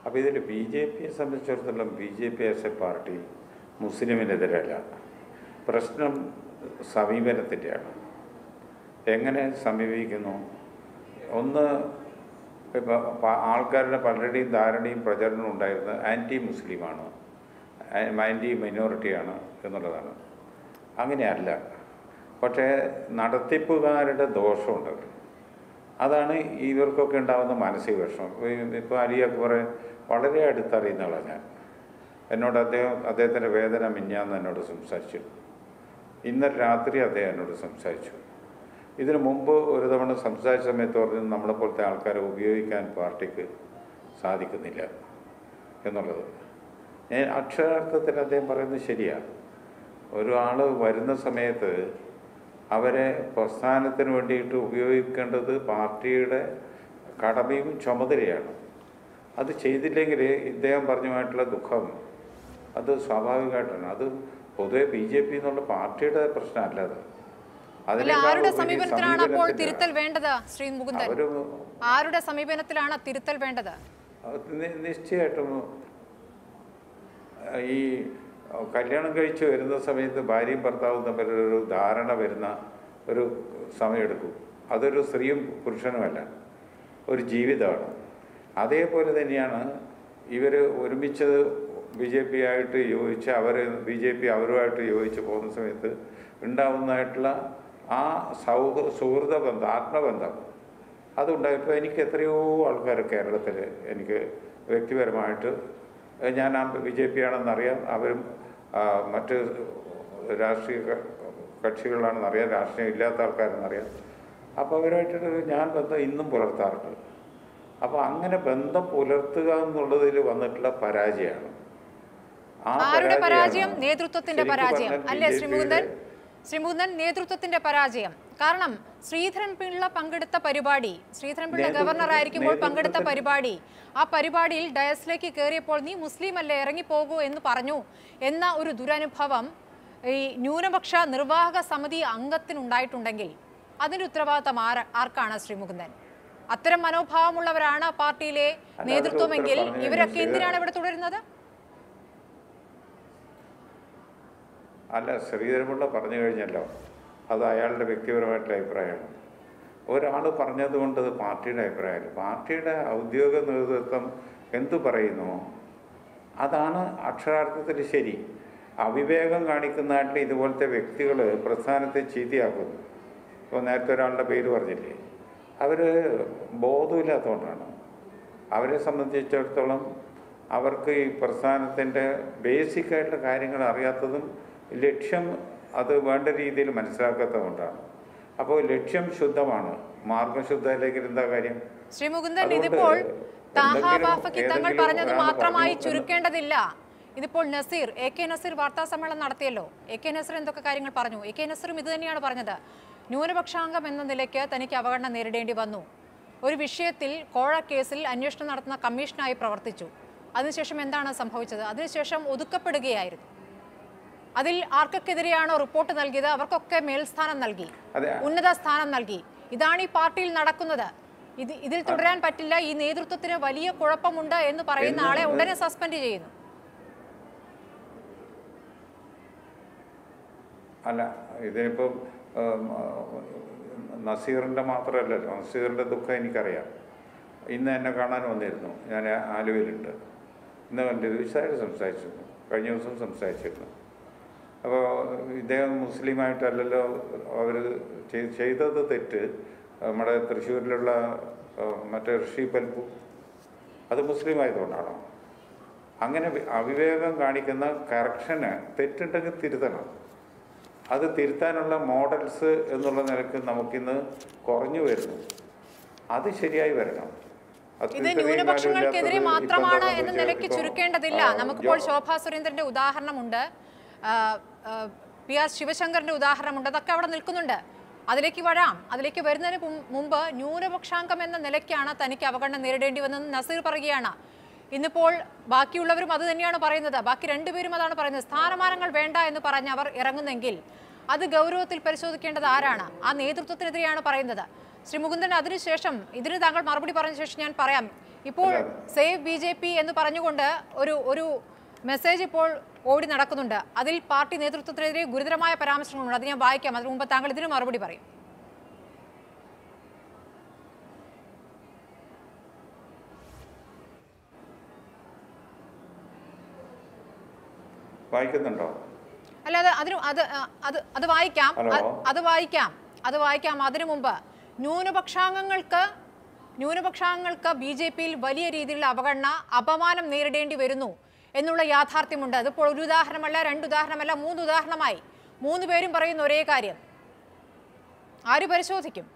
അപ്പോൾ ഇതിൽ B J പിയെ സംബന്ധിച്ചിടത്തോളം B J P as a party മുസ്ലിമിനെതിരല്ല പ്രശ്നം സമീപനത്തിൻ്റെയാണ് എങ്ങനെ സമീപിക്കുന്നു ഒന്ന് ഇപ്പോൾ ആൾക്കാരുടെ പലരുടെയും ധാരണയും പ്രചരണവും ഉണ്ടായിരുന്നത് ആൻറ്റി മുസ്ലിമാണ് ആൻറ്റി മൈനോറിറ്റിയാണ് എന്നുള്ളതാണ് അങ്ങനെയല്ല പക്ഷേ നടത്തിപ്പുകാരുടെ ദോഷമുണ്ട് അതാണ് ഇവർക്കൊക്കെ ഉണ്ടാകുന്ന മാനസിക വിഷമം ഇപ്പോൾ അലി അക്ബർ വളരെ അടുത്തറിയുന്ന ആളാണ് ഞാൻ എന്നോട് അദ്ദേഹം അദ്ദേഹത്തിൻ്റെ വേദന മിഞ്ഞാന്ന് എന്നോട് സംസാരിച്ചു ഇന്നലെ രാത്രി അദ്ദേഹം എന്നോട് സംസാരിച്ചു ഇതിനു മുമ്പ് ഒരു തവണ സംസാരിച്ച സമയത്ത് പറഞ്ഞു നമ്മളെ പോലത്തെ ആൾക്കാരെ ഉപയോഗിക്കാൻ പാർട്ടിക്ക് സാധിക്കുന്നില്ല എന്നുള്ളത് ഞാൻ അക്ഷരാർത്ഥത്തിൽ അദ്ദേഹം പറയുന്നത് ശരിയാണ് ഒരാൾ വരുന്ന സമയത്ത് അവരെ പ്രസ്ഥാനത്തിന് വേണ്ടിയിട്ട് ഉപയോഗിക്കേണ്ടത് പാർട്ടിയുടെ കടമയും ചുമതലയാണ് അത് ചെയ്തില്ലെങ്കിൽ ഇദ്ദേഹം പറഞ്ഞുമായിട്ടുള്ള ദുഃഖം അത് സ്വാഭാവികമായിട്ടാണ് അത് പൊതുവെ ബി ജെ പി എന്നുള്ള പാർട്ടിയുടെ പ്രശ്നമല്ല അത് അല്ല അതിനേക്കാൾ ആരുടെ ഉപരി സമീപനത്തിലാണ് അപ്പോൾ സമീപനത്തിലാണ്. തിരുത്തൽ വേണ്ടത് ശ്രീ മുകുന്ദൻ അവര് ആരുടെ സമീപനത്തിലാണ് തിരുത്തൽ വേണ്ടത് അത് നി- നിശ്ചയമായിട്ടും അഹ് ഈ കല്യാണം കഴിച്ച് വരുന്ന സമയത്ത് ഭാര്യയും ഭർത്താവും തമ്മിലൊരു ധാരണ വരുന്ന ഒരു സമയമെടുക്കും അതൊരു സ്ത്രീയും പുരുഷനുമല്ല ഒരു ജീവിതമാണ് അതേപോലെ തന്നെയാണ് ഇവർ ഒരുമിച്ച് ബി ജെ പി ആയിട്ട് യോജിച്ച് അവർ ബി ജെ പി അവരുമായിട്ട് യോജിച്ച് പോകുന്ന സമയത്ത് ഉണ്ടാവുന്നതായിട്ടുള്ള ആ സൗഹൃദ സുഹൃത ബന്ധം ആത്മബന്ധം അതുണ്ടായപ്പോൾ എനിക്ക് എത്രയോ ആൾക്കാർ കേരളത്തിൽ എനിക്ക് വ്യക്തിപരമായിട്ട് ഏഹ് ഞാൻ ആ ബി ജെ പി ആണെന്നറിയാം അവരും ആ, മറ്റ് രാഷ്ട്രീയ ക- കക്ഷികളാണെന്നറിയാം രാഷ്ട്രീയം ഇല്ലാത്ത ആൾക്കാരെന്നറിയാം അപ്പോൾ അവരുമായിട്ട് ഞാൻ ബന്ധം ഇന്നും പുലർത്താറുണ്ട് അപ്പോൾ അങ്ങനെ ബന്ധം പുലർത്തുക എന്നുള്ളതിൽ വന്നിട്ടുള്ള പരാജയമാണ് ആ ആരുടെ പരാജയം പരാജയമാണ് നേതൃത്വത്തിന്റെ ശരിക്കും പരാജയം പറഞ്ഞാൽ അല്ലേ ശ്രീ മുകുന്ദൻ BJP ശ്രീ മുകുന്ദൻ നേതൃത്വത്തിന്റെ പരാജയം കാരണം ശ്രീധരൻ പിള്ള പങ്കെടുത്ത പരിപാടി ശ്രീധരൻ പിള്ള നേതൃത്വ- ഗവർണർ ആയിരിക്കുമ്പോൾ പങ്കെടുത്ത നേതൃത്വത്തിന് പരിപാടി ആ പരിപാടിയിൽ ഡയസിലേക്ക് കയറിയപ്പോൾ നീ മുസ്ലിം അല്ലേ ഇറങ്ങിപ്പോകൂ എന്ന് പറഞ്ഞു എന്ന ഒരു ദുരനുഭവം ഈ ന്യൂനപക്ഷ നിർവാഹക സമിതി അംഗത്തിനുണ്ടായിട്ടുണ്ടെങ്കിൽ അതിന്റെ ഉത്തരവാദിത്തം ആര ആർക്കാണ് ശ്രീ മുകുന്ദൻ അത്തരം മനോഭാവമുള്ളവരാണ് പാർട്ടിയിലെ അതിനൊരു നേതൃത്വമെങ്കിൽ ഉത്തരം പറഞ്ഞു ഇവരൊക്കെ കഴിഞ്ഞാൽ എന്തിനാണ് ഇവിടെ തുടരുന്നത് അല്ല ശ്രീധരൻപിള്ള പറഞ്ഞു കഴിഞ്ഞല്ലോ അത് അയാളുടെ വ്യക്തിപരമായിട്ടുള്ള അഭിപ്രായമാണ് ഒരാൾ പറഞ്ഞതുകൊണ്ട് അത് പാർട്ടിയുടെ അഭിപ്രായമല്ല പാർട്ടിയുടെ ഔദ്യോഗിക നേതൃത്വം എന്തു പറയുന്നു അതാണ് അക്ഷരാർത്ഥത്തിൽ ശരി അവിവേകം കാണിക്കുന്നതായിട്ട് ഇതുപോലത്തെ വ്യക്തികൾ പ്രസ്ഥാനത്തെ ചീത്തയാക്കുന്നു ഇപ്പോൾ നേരത്തെ ഒരാളുടെ പേര് പറഞ്ഞില്ലേ അവർ ബോധമില്ലാത്തതുകൊണ്ടാണ് അവരെ സംബന്ധിച്ചിടത്തോളം അവർക്ക് ഈ പ്രസ്ഥാനത്തിൻ്റെ ബേസിക് ആയിട്ടുള്ള കാര്യങ്ങൾ അറിയാത്തതും ലക്ഷ്യം അത് വേണ്ട രീതിയിൽ മനസ്സിലാക്കാത്തതുകൊണ്ടാണ് അപ്പോൾ ലക്ഷ്യം ശുദ്ധമാണ് മാർഗം ശുദ്ധമല്ലെങ്കിൽ എന്താ കാര്യം ശ്രീ മുകുന്ദൻ അതുകൊണ്ട് ഇതിപ്പോൾ താഹ എന്തെങ്കിലും- ബാഫയ്ക്ക് തങ്ങൾ ഏതെങ്കിലും പറഞ്ഞത് ഒരാൾ മാത്രമായി പറഞ്ഞു ചുരുക്കേണ്ടതില്ല ഇതിപ്പോൾ നസീർ എ കെ നസീർ വാർത്താ സമ്മേളനം നടത്തിയല്ലോ എ കെ നസീർ എന്തൊക്കെ കാര്യങ്ങൾ പറഞ്ഞു എ കെ നസീറും ഇത് തന്നെയാണ് പറഞ്ഞത് ന്യൂനപക്ഷാംഗം എന്ന നിലയ്ക്ക് തനിക്ക് അവഗണന നേരിടേണ്ടി വന്നു ഒരു വിഷയത്തിൽ കോഴ കേസിൽ അന്വേഷണം നടത്തുന്ന കമ്മീഷനായി പ്രവർത്തിച്ചു അതിനുശേഷം എന്താണ് സംഭവിച്ചത് അതിനുശേഷം ഒതുക്കപ്പെടുകയായിരുന്നു അതിൽ ആർക്കൊക്കെതിരെയാണോ റിപ്പോർട്ട് നൽകിയത് അവർക്കൊക്കെ മേൽസ്ഥാനം നൽകി അതെ ഉന്നത സ്ഥാനം നൽകി ഇതാണ് ഈ പാർട്ടിയിൽ നടക്കുന്നത് ഇത് ഇതിൽ തുടരാൻ പറ്റില്ല ഈ നേതൃത്വത്തിന് വലിയ കുഴപ്പമുണ്ട് എന്ന് പറയുന്ന ആളെ ഉടനെ സസ്പെൻഡ് ചെയ്യുന്നു അല്ല ഇതിനിപ്പം ഉം, നസീറിൻ്റെ മാത്രമല്ലല്ലോ നസീറിൻ്റെ ദുഃഖം എനിക്കറിയാം ഇന്ന് എന്നെ കാണാൻ വന്നിരുന്നു ഞാൻ ആലുവയിലുണ്ട് ഇന്ന് കണ്ട് വിശദമായിട്ട് സംസാരിച്ചിരുന്നു കഴിഞ്ഞ ദിവസം സംസാരിച്ചിരുന്നു അപ്പോൾ ഇദ്ദേഹം മുസ്ലിമായിട്ടല്ലല്ലോ അവർ ചെയ്തത് തെറ്റ് നമ്മുടെ തൃശ്ശൂരിലുള്ള ഏഹ്, മറ്റേ ഋഷി പൽപു അത് മുസ്ലിം ആയതുകൊണ്ടാണോ അങ്ങനെ വി- അവിവേകം കാണിക്കുന്ന കറക്ഷന് തെറ്റുണ്ടെങ്കിൽ തിരുത്തണം അത് തിരുത്താനുള്ള മോഡൽസ് എന്നുള്ള നിലക്ക് നമുക്കിന്ന് കുറഞ്ഞു വരുന്നു അത് ശരിയായി വരണം അത് ഇത് ഇത്രയും കാലം ന്യൂനപക്ഷങ്ങൾക്കെതിരെ ഇല്ലാത്തത് മാത്രമാണ് ഇപ്പം എന്ന സംഭവിച്ചത്. നിലയ്ക്ക് ഇപ്പം, ചുരുക്കേണ്ടതില്ല ആ, നമുക്കിപ്പോൾ ജോ- ശോഭാ സുരേന്ദ്രന്റെ ഉദാഹരണമുണ്ട് ആ, ആ, പി ആർ ശിവശങ്കറിന്റെ ഉദാഹരണമുണ്ട് അതൊക്കെ അവിടെ നിൽക്കുന്നുണ്ട് അതിലേക്ക് വരാം അതിലേക്ക് വരുന്നതിന് മും- മുമ്പ് ന്യൂനപക്ഷാംഗം എന്ന നിലയ്ക്കാണ് തനിക്ക് അവഗണന നേരിടേണ്ടി വന്നതെന്ന് നസീർ പറയുകയാണ് ഇന്നിപ്പോൾ ബാക്കിയുള്ളവരും അത് തന്നെയാണ് പറയുന്നത് ബാക്കി രണ്ടുപേരും അതാണ് പറയുന്നത് സ്ഥാനമാനങ്ങൾ വേണ്ട എന്ന് പറഞ്ഞ് അവർ ഇറങ്ങുന്നെങ്കിൽ അത് ഗൗരവത്തിൽ പരിശോധിക്കേണ്ടത് ആരാണ് ആ നേതൃത്വത്തിനെതിരെയാണ് പറയുന്നത് ശ്രീ മുകുന്ദൻ അതിനുശേഷം ഇതിന് താങ്കൾ മറുപടി പറഞ്ഞ ശേഷം ഞാൻ പറയാം ഇപ്പോൾ അല്ല. സേവ് ബി ജെ പി എന്ന് പറഞ്ഞുകൊണ്ട് ഒരു ഒരു മെസ്സേജ് ഇപ്പോൾ ഓടി നടക്കുന്നുണ്ട് അതിൽ പാർട്ടി നേതൃത്വത്തിനെതിരെ ഗുരുതരമായ പരാമർശങ്ങളുണ്ട് അത് ഞാൻ വായിക്കാം അതിനു മുമ്പ് താങ്കൾ ഇതിന് മറുപടി പറയും വായിക്കുന്നുണ്ടോ അല്ല അത് അതിന് അത് ആ, അത് അത് വായിക്കാം ഹലോ. അത് അത് വായിക്കാം അത് വായിക്കാം അതിനു മുമ്പ് ന്യൂനപക്ഷാംഗങ്ങൾക്ക് ന്യൂനപക്ഷാംഗങ്ങൾക്ക് ബി ജെ പിയിൽ വലിയ രീതിയിലുള്ള അവഗണന അപമാനം നേരിടേണ്ടി വരുന്നു എന്നുള്ള യാഥാർത്ഥ്യമുണ്ട് അതിപ്പോൾ ഒരു ഉദാഹരണമല്ല രണ്ട് ഉദാഹരണമല്ല മൂന്ന് ഉദാഹരണമായി മൂന്ന് പേരും പറയുന്ന ഒരേ കാര്യം ആര് പരിശോധിക്കും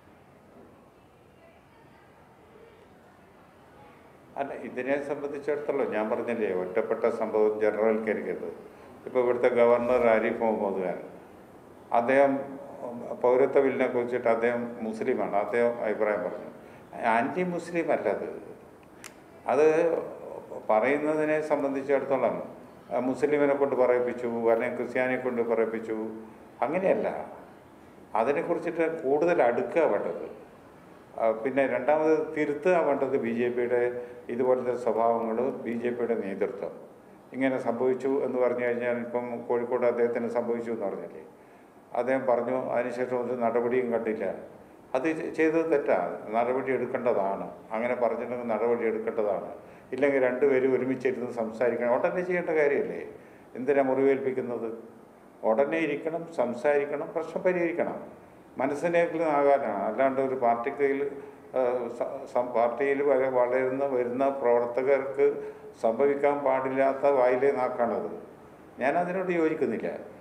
അല്ല ഇതിനെ സംബന്ധിച്ചിടത്തോളം ഞാൻ പറഞ്ഞില്ലേ ഒറ്റപ്പെട്ട സംഭവം ജനറൽക്കരിക്കരുത് ഇപ്പോൾ ഇവിടുത്തെ ഗവർണർ ആരിഫ് മുഹമ്മദ് ഖാൻ അദ്ദേഹം ഉം, പൗരത്വ ബില്ലിനെ കുറിച്ചിട്ട് അദ്ദേഹം മുസ്ലിമാണ് അദ്ദേഹം അഭിപ്രായം പറഞ്ഞു ആൻറ്റി മുസ്ലിം അല്ല അത് അത് പറയുന്നതിനെ സംബന്ധിച്ചിടത്തോളം ആ, മുസ്ലിമിനെ കൊണ്ട് പറയിപ്പിച്ചു അല്ലെങ്കിൽ ക്രിസ്ത്യാനിയെ കൊണ്ട് പറയിപ്പിച്ചു അങ്ങനെയല്ല അതിനെക്കുറിച്ചിട്ട് കൂടുതൽ അടുക്കുക വേണ്ടത് ആ, പിന്നെ രണ്ടാമത് തിരുത്തുക വേണ്ടത് ബി ജെ പിയുടെ ഇതുപോലത്തെ സ്വഭാവങ്ങൾ ബി ജെ പിയുടെ നേതൃത്വം ഇങ്ങനെ സംഭവിച്ചു എന്ന് പറഞ്ഞു കഴിഞ്ഞാൽ ഇപ്പം കോഴിക്കോട് അദ്ദേഹത്തിന് സംഭവിച്ചു എന്ന് പറഞ്ഞില്ലേ അദ്ദേഹം പറഞ്ഞു അതിനുശേഷം ഒരു നടപടിയും കണ്ടില്ല അത് ചെയ്തത് തെറ്റാ നടപടി എടുക്കേണ്ടതാണ് അങ്ങനെ പറഞ്ഞിട്ടുണ്ടെങ്കിൽ നടപടി എടുക്കേണ്ടതാണ് ഇല്ലെങ്കിൽ രണ്ടുപേരും ഒരുമിച്ചിരുന്ന് സംസാരിക്കണം ഉടനെ ചെയ്യേണ്ട കാര്യമല്ലേ എന്തിനാ മുറിവേൽപ്പിക്കുന്നത് ഉടനെ ഇരിക്കണം സംസാരിക്കണം പ്രശ്നം പരിഹരിക്കണം മനസ്സിനേക്കിൽ ആകാനാണ് അല്ലാണ്ട് ഒരു പാർട്ടിക്കയിൽ പാർട്ടിയിൽ വരെ വളരുന്ന വരുന്ന പ്രവർത്തകർക്ക് സംഭവിക്കാൻ പാടില്ലാത്ത വായിലേ നാക്കാണത് ഞാൻ അതിനോട് യോജിക്കുന്നില്ല